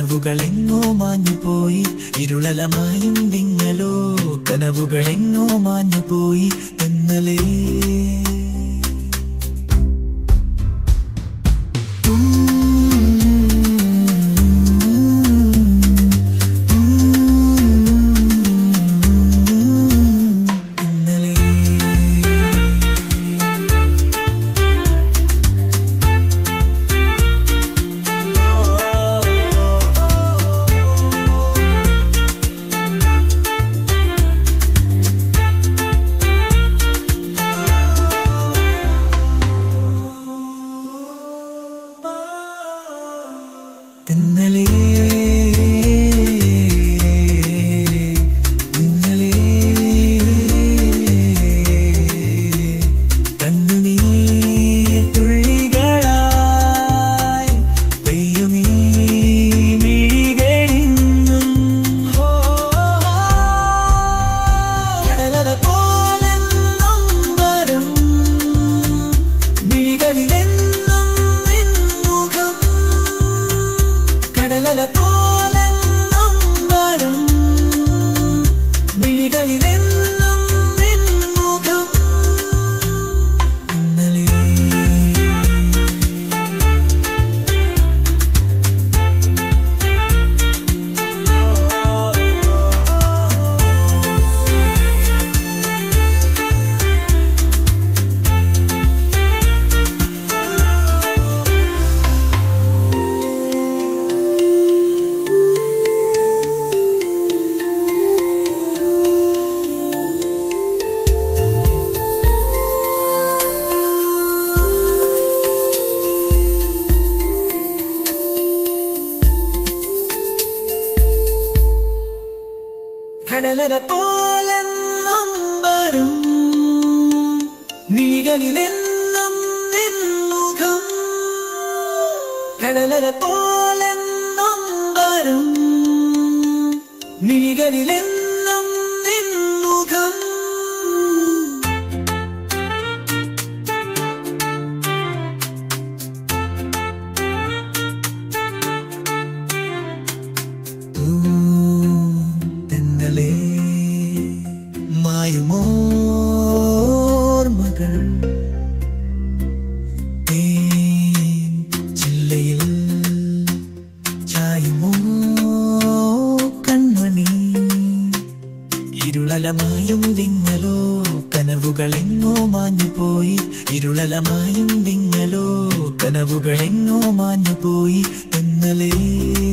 കനവുകളെങ്ങോ മാഞ്ഞു പോയി ഇരുളലമായും തിങ്ങലോ കനവുകളെങ്ങോ മാഞ്ഞു പോയി എന്നലേ ഇന്നലെ ഇന്നലെ കണ്ണുനീർ തുള്ളികളായി പെയ്യുമീ മിഴികളിന്നും ഹോ കടലല പോലെന്നും വരും മിഴികളിലെന്നും നിൻമുഖം കടലല പോലെന്നും വരും മിഴികളിലെന്നും നിൻമുഖം ഇന്നലെ കടലര പോലെന്നും വരും നീകളിലെന്നും നിൻമുഖം കടലര പോലെന്നും വരും നീകളിലെന്നും നിൻമുഖം തെന്നലേ മായുമോർമകൾ തേൻ ചില്ലയിൽ ചായുമോ കൺമണി ഇരുളലമായും തിങ്ങലോ കനവുകളെങ്ങോ മാഞ്ഞു പോയി ഇരുളലമായും തിങ്ങലോ കനവുകളെങ്ങോ മാഞ്ഞു പോയി എന്നലേ